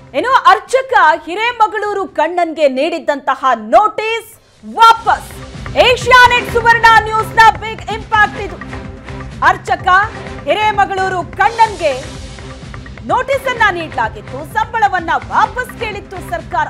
ಇನ್ನು ಅರ್ಚಕ ಹಿರೇಮಗಳೂರು ಕಣ್ಣನ್ಗೆ ನೀಡಿದ್ದಂತಹ ನೋಟಿಸ್ ವಾಪಸ್ ಏಷ್ಯಾನೆಟ್ ಸುವರ್ಣ ನ್ಯೂಸ್ ನ ಬಿಗ್ ಇಂಪ್ಯಾಕ್ಟ್ ಇದು ಅರ್ಚಕ ಹಿರೇಮಗಳೂರು ಕಣ್ಣನ್ಗೆ ನೋಟಿಸ್ ಅನ್ನ ನೀಡಲಾಗಿತ್ತು ಸಂಬಳವನ್ನ ವಾಪಸ್ ಕೇಳಿತ್ತು ಸರ್ಕಾರ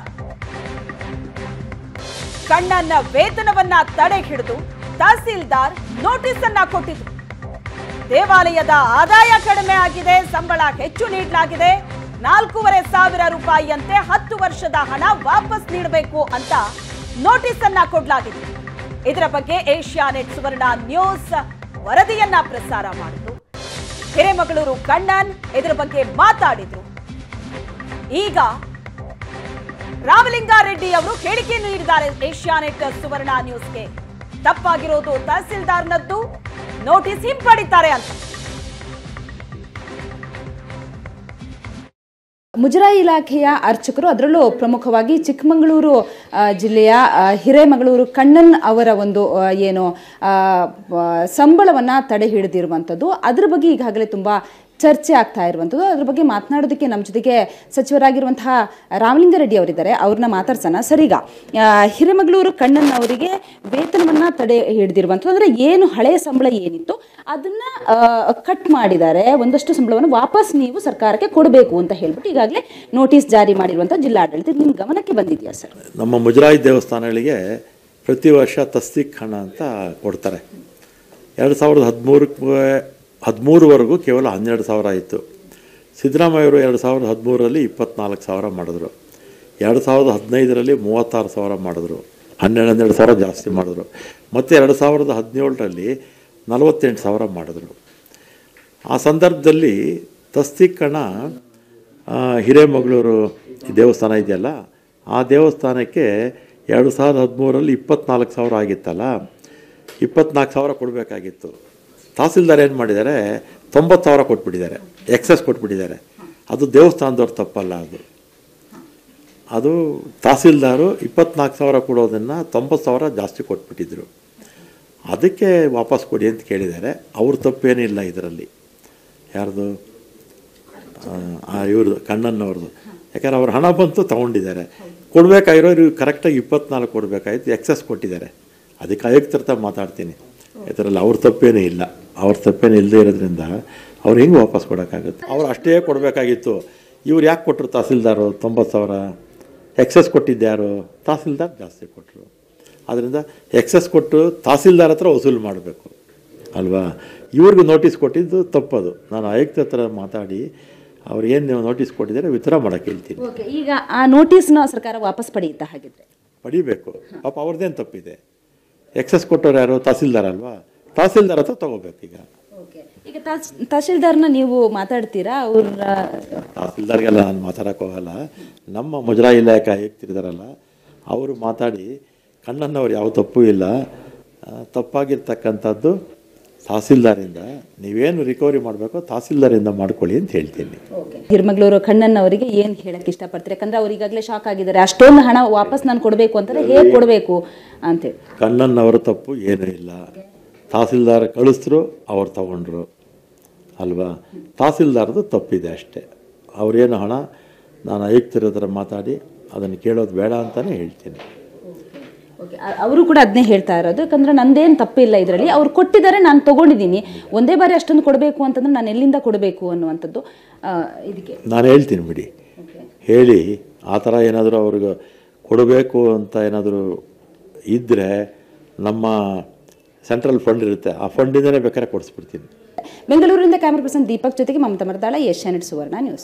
ಕಣ್ಣನ್ನ ವೇತನವನ್ನ ತಡೆ ಹಿಡಿದು ತಹಸೀಲ್ದಾರ್ ನೋಟಿಸ್ ಅನ್ನ ಕೊಟ್ಟಿದ್ರು ದೇವಾಲಯದ ಆದಾಯ ಕಡಿಮೆ ಆಗಿದೆ ಸಂಬಳ ಹೆಚ್ಚು ನೀಡಲಾಗಿದೆ ನಾಲ್ಕೂವರೆ ಸಾವಿರ ರೂಪಾಯಿಯಂತೆ ಹತ್ತು ವರ್ಷದ ಹಣ ವಾಪಸ್ ನೀಡಬೇಕು ಅಂತ ನೋಟಿಸ್ ಅನ್ನ ಕೊಡಲಾಗಿತ್ತು ಇದರ ಬಗ್ಗೆ ಏಷ್ಯಾನೆಟ್ ಸುವರ್ಣ ನ್ಯೂಸ್ ವರದಿಯನ್ನ ಪ್ರಸಾರ ಮಾಡಿತು ಹಿರೇಮಗಳೂರು ಕಣ್ಣನ್ ಇದರ ಬಗ್ಗೆ ಮಾತಾಡಿದ್ರು ಈಗ ರಾಮಲಿಂಗಾರೆಡ್ಡಿ ಅವರು ಹೇಳಿಕೆಯನ್ನು ನೀಡಿದ್ದಾರೆ ಏಷ್ಯಾನೆಟ್ ಸುವರ್ಣ ನ್ಯೂಸ್ಗೆ ತಪ್ಪಾಗಿರೋದು ತಹಸೀಲ್ದಾರ್ನದ್ದು ನೋಟಿಸ್ ಹಿಂಪಡಿತಾರೆ ಅಂತ ಮುಜರಾಯಿ ಇಲಾಖೆಯ ಅರ್ಚಕರು ಅದರಲ್ಲೂ ಪ್ರಮುಖವಾಗಿ ಚಿಕ್ಕಮಗಳೂರು ಆ, ಜಿಲ್ಲೆಯ ಆ, ಹಿರೇಮಗಳೂರು ಕಣ್ಣನ್ ಅವರ ಒಂದು ಆ, ಏನು ಆ, ಆ, ಸಂಬಳವನ್ನ ತಡೆ ಹಿಡಿದಿರುವಂಥದ್ದು ಅದ್ರ ಬಗ್ಗೆ ಈಗಾಗಲೇ ತುಂಬಾ ಚರ್ಚೆ ಆಗ್ತಾ ಇರುವಂಥದ್ದು ಅದ್ರ ಬಗ್ಗೆ ಮಾತನಾಡೋದಕ್ಕೆ ನಮ್ಮ ಜೊತೆಗೆ ಸಚಿವರಾಗಿರುವಂತಹ ರಾಮಲಿಂಗಾರೆಡ್ಡಿ ಅವರಿದ್ದಾರೆ ಅವ್ರನ್ನ ಮಾತಾಡ್ಸೋಣ ಸರ್ ಈಗ ಆ, ಹಿರೇಮಗಳೂರು ಕಣ್ಣನ್ ಅವರಿಗೆ ವೇತನವನ್ನ ತಡೆ ಹಿಡಿದಿರುವಂಥದ್ದು ಅಂದರೆ ಏನು ಹಳೆಯ ಸಂಬಳ ಏನಿತ್ತು ಅದನ್ನ ಕಟ್ ಮಾಡಿದ್ದಾರೆ ಒಂದಷ್ಟು ಸಂಬಳವನ್ನು ವಾಪಸ್ ನೀವು ಸರ್ಕಾರಕ್ಕೆ ಕೊಡಬೇಕು ಅಂತ ಹೇಳ್ಬಿಟ್ಟು ಈಗಾಗಲೇ ನೋಟಿಸ್ ಜಾರಿ ಮಾಡಿರುವಂಥ ಜಿಲ್ಲಾಡಳಿತ ಇದು ನಿಮ್ಮ ಗಮನಕ್ಕೆ ಬಂದಿದೆಯಾ ಸರ್ ನಮ್ಮ ಮುಜರಾಯಿ ದೇವಸ್ಥಾನಗಳಿಗೆ ಪ್ರತಿ ವರ್ಷ ತಸ್ತಿಕ್ ಹಣ ಅಂತ ಕೊಡ್ತಾರೆ ಎರಡು ಸಾವಿರದ ಹದಿಮೂರಕ್ಕೆ ಹದಿಮೂರವರೆಗೂ ಕೇವಲ ಹನ್ನೆರಡು ಸಾವಿರ ಇತ್ತು ಸಿದ್ದರಾಮಯ್ಯವರು ಎರಡು ಸಾವಿರದ ಹದಿಮೂರರಲ್ಲಿ ಇಪ್ಪತ್ನಾಲ್ಕು ಸಾವಿರ ಮಾಡಿದ್ರು ಎರಡು ಸಾವಿರದ ಹದಿನೈದರಲ್ಲಿ ಮೂವತ್ತಾರು ಸಾವಿರ ಮಾಡಿದ್ರು ಹನ್ನೆರಡು ಹನ್ನೆರಡು ಸಾವಿರ ಜಾಸ್ತಿ ಮಾಡಿದ್ರು ಮತ್ತು ಎರಡು ಸಾವಿರದ ಹದಿನೇಳರಲ್ಲಿ ನಲವತ್ತೆಂಟು ಸಾವಿರ ಮಾಡಿದ್ರು ಆ ಸಂದರ್ಭದಲ್ಲಿ ತಸ್ತಿಕ್ ಹಣ ಆ, ಹಿರೇಮಗಳೂರು ದೇವಸ್ಥಾನ ಇದೆಯಲ್ಲ ಆ ದೇವಸ್ಥಾನಕ್ಕೆ ಎರಡು ಸಾವಿರದ ಹದಿಮೂರರಲ್ಲಿ ಇಪ್ಪತ್ನಾಲ್ಕು ಸಾವಿರ ಆಗಿತ್ತಲ್ಲ ಇಪ್ಪತ್ನಾಲ್ಕು ಸಾವಿರ ಕೊಡಬೇಕಾಗಿತ್ತು ತಹಸೀಲ್ದಾರ್ ಏನು ಮಾಡಿದ್ದಾರೆ ತೊಂಬತ್ತು ಸಾವಿರ ಕೊಟ್ಬಿಟ್ಟಿದ್ದಾರೆ ಎಕ್ಸಸ್ ಕೊಟ್ಬಿಟ್ಟಿದ್ದಾರೆ ಅದು ದೇವಸ್ಥಾನದವ್ರ ತಪ್ಪಲ್ಲ ಅದು ಅದು ತಹಸೀಲ್ದಾರು ಇಪ್ಪತ್ನಾಲ್ಕು ಸಾವಿರ ಕೊಡೋದನ್ನು ತೊಂಬತ್ತು ಸಾವಿರ ಜಾಸ್ತಿ ಕೊಟ್ಬಿಟ್ಟಿದ್ರು ಅದಕ್ಕೆ ವಾಪಸ್ ಕೊಡಿ ಅಂತ ಕೇಳಿದ್ದಾರೆ ಅವ್ರ ತಪ್ಪೇನಿಲ್ಲ ಇದರಲ್ಲಿ ಯಾರ್ದು ಆ, ಇವ್ರದ್ದು ಕಣ್ಣನ್ನವ್ರದ್ದು ಯಾಕಂದ್ರೆ ಅವ್ರ ಹಣ ಬಂತು ತೊಗೊಂಡಿದ್ದಾರೆ ಕೊಡಬೇಕಾಗಿರೋರು ಕರೆಕ್ಟಾಗಿ ಇಪ್ಪತ್ನಾಲ್ಕು ಕೊಡಬೇಕಾಯ್ತು ಎಕ್ಸಸ್ ಕೊಟ್ಟಿದ್ದಾರೆ ಅದಕ್ಕೆ ಆಯುಕ್ತರ ಹತ್ರ ಮಾತಾಡ್ತೀನಿ ಇದರಲ್ಲಿ ಅವ್ರ ತಪ್ಪೇನೂ ಇಲ್ಲ ಅವ್ರ ತಪ್ಪೇನು ಇಲ್ಲದೆ ಇರೋದ್ರಿಂದ ಅವ್ರು ಹೆಂಗೆ ವಾಪಸ್ ಕೊಡೋಕ್ಕಾಗುತ್ತೆ ಅವ್ರು ಅಷ್ಟೇ ಕೊಡಬೇಕಾಗಿತ್ತು ಇವ್ರು ಯಾಕೆ ಕೊಟ್ಟರು ತಹಸೀಲ್ದಾರು ತೊಂಬತ್ತು ಸಾವಿರ ಎಕ್ಸಸ್ ಕೊಟ್ಟಿದ್ದು ಯಾರು ತಹಸೀಲ್ದಾರ್ ಜಾಸ್ತಿ ಕೊಟ್ಟರು ಆದ್ದರಿಂದ ಎಕ್ಸಸ್ ಕೊಟ್ಟು ತಹಸೀಲ್ದಾರ್ ಹತ್ರ ವಸೂಲು ಮಾಡಬೇಕು ಅಲ್ವಾ ಇವ್ರಿಗೂ ನೋಟಿಸ್ ಕೊಟ್ಟಿದ್ದು ತಪ್ಪದು ನಾನು ಆಯುಕ್ತ ಹತ್ರ ಮಾತಾಡಿ ಅವ್ರು ಏನು ನೋಟಿಸ್ ಕೊಟ್ಟಿದ್ದಾರೆ ವಿತರಣೆ ಮಾಡೋಕ್ಕೆ ಹೇಳ್ತೀನಿ ಓಕೆ ಈಗ ಆ ನೋಟಿಸ್ನ ಸರ್ಕಾರ ವಾಪಸ್ ಪಡೆಯುತ್ತಾ ಹಾಗಿದ್ರೆ ಪಡಿಬೇಕು ಪಾಪ ಅವ್ರದ್ದೇನು ತಪ್ಪಿದೆ ಎಕ್ಸಸ್ ಕೊಟ್ಟವ್ರು ಯಾರು ತಹಸೀಲ್ದಾರ್ ಅಲ್ವಾ ತಹಸೀಲ್ದಾರ್ ಹತ್ರ ತೊಗೋಬೇಕು ಈಗ ಓಕೆ ಈಗ ತಹಸ್- ತಹಶೀಲ್ದಾರ್ನ ನೀವು ಮಾತಾಡ್ತೀರಾ ಅವ್ರ ತಹಸೀಲ್ದಾರ್ಗೆಲ್ಲ ನಾನು ಮಾತಾಡೋಕೆ ಹೋಗಲ್ಲ ನಮ್ಮ ಮುಜರಾಯಿ ಇಲಾಖೆ ಆಯುಕ್ತರಿದಾರಲ್ಲ ಅವರು ಮಾತಾಡಿ ಕಣ್ಣನ್ನವ್ರು ಯಾವ ತಪ್ಪು ಇಲ್ಲ ಆ, ತಪ್ಪಾಗಿರ್ತಕ್ಕಂಥದ್ದು ತಹಸೀಲ್ದಾರಿಂದ ನೀವೇನು ರಿಕವರಿ ಮಾಡಬೇಕೋ ತಹಸೀಲ್ದಾರಿಂದ ಮಾಡ್ಕೊಳ್ಳಿ ಅಂತ ಹೇಳ್ತೀನಿ ಹಿರಮಗಳೂರು ಕಣ್ಣನ್ ಅವರಿಗೆ ಏನು ಹೇಳಕ್ ಇಷ್ಟಪಡ್ತೀರಿ ಯಾಕಂದ್ರೆ ಅವ್ರು ಈಗಾಗಲೇ ಶಾಕ್ ಆಗಿದ್ದಾರೆ ಅಷ್ಟೊಂದು ಹಣ ವಾಪಸ್ ನಾನು ಕೊಡಬೇಕು ಅಂತಂದ್ರೆ ಹೇಗೆ ಕೊಡಬೇಕು ಅಂತೇಳಿ ಕಣ್ಣನ್ನವರ ತಪ್ಪು ಏನೂ ಇಲ್ಲ ತಹಸೀಲ್ದಾರ್ ಕಳಿಸಿದ್ರು ಅವ್ರು ತಗೊಂಡ್ರು ಅಲ್ವಾ ತಹಸೀಲ್ದಾರ್ದು ತಪ್ಪಿದೆ ಅಷ್ಟೇ ಅವ್ರೇನು ಹಣ ನಾನು ಆಯುಕ್ತರ ಹತ್ರ ಮಾತಾಡಿ ಅದನ್ನು ಕೇಳೋದು ಬೇಡ ಅಂತಲೇ ಹೇಳ್ತೀನಿ ಓಕೆ ಅವರು ಕೂಡ ಅದನ್ನೇ ಹೇಳ್ತಾ ಇರೋದು ಯಾಕಂದ್ರೆ ನಂದೇನು ತಪ್ಪಿಲ್ಲ ಇದರಲ್ಲಿ ಅವ್ರು ಕೊಟ್ಟಿದ್ದಾರೆ ನಾನು ತಗೊಂಡಿದ್ದೀನಿ ಒಂದೇ ಬಾರಿ ಅಷ್ಟೊಂದು ಕೊಡಬೇಕು ಅಂತಂದ್ರೆ ನಾನು ಎಲ್ಲಿಂದ ಕೊಡಬೇಕು ಅನ್ನುವಂಥದ್ದು ಆ, ಇದಕ್ಕೆ ನಾನು ಹೇಳ್ತೀನಿ ಬಿಡಿ ಹೇಳಿ ಆ ಥರ ಏನಾದರೂ ಅವ್ರಿಗೆ ಕೊಡಬೇಕು ಅಂತ ಏನಾದರೂ ಇದ್ದರೆ ನಮ್ಮ ಸೆಂಟ್ರಲ್ ಫಂಡ್ ಇರುತ್ತೆ ಆ ಫಂಡಿಂದನೇ ಬೇಕಾದ್ರೆ ಕೊಡಿಸ್ಬಿಡ್ತೀನಿ ಬೆಂಗಳೂರಿನಿಂದ ಕ್ಯಾಮರಾ ಪರ್ಸನ್ ದೀಪಕ್ ಜೊತೆಗೆ ಮಮತಾ ಮರದಾಳ ಏಷ್ಯಾನೆಟ್ ಸುವರ್ಣ ನ್ಯೂಸ್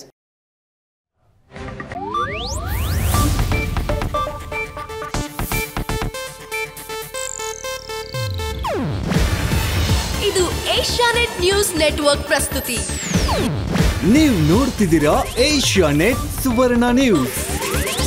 ಇದು ಏಷ್ಯಾನೆಟ್ ನ್ಯೂಸ್ ನೆಟ್ವರ್ಕ್ ಪ್ರಸ್ತುತಿ ನೀವು ನೋಡ್ತಿದ್ದೀರಾ ಏಷ್ಯಾ ನೆಟ್ ಸುವರ್ಣ ನ್ಯೂಸ್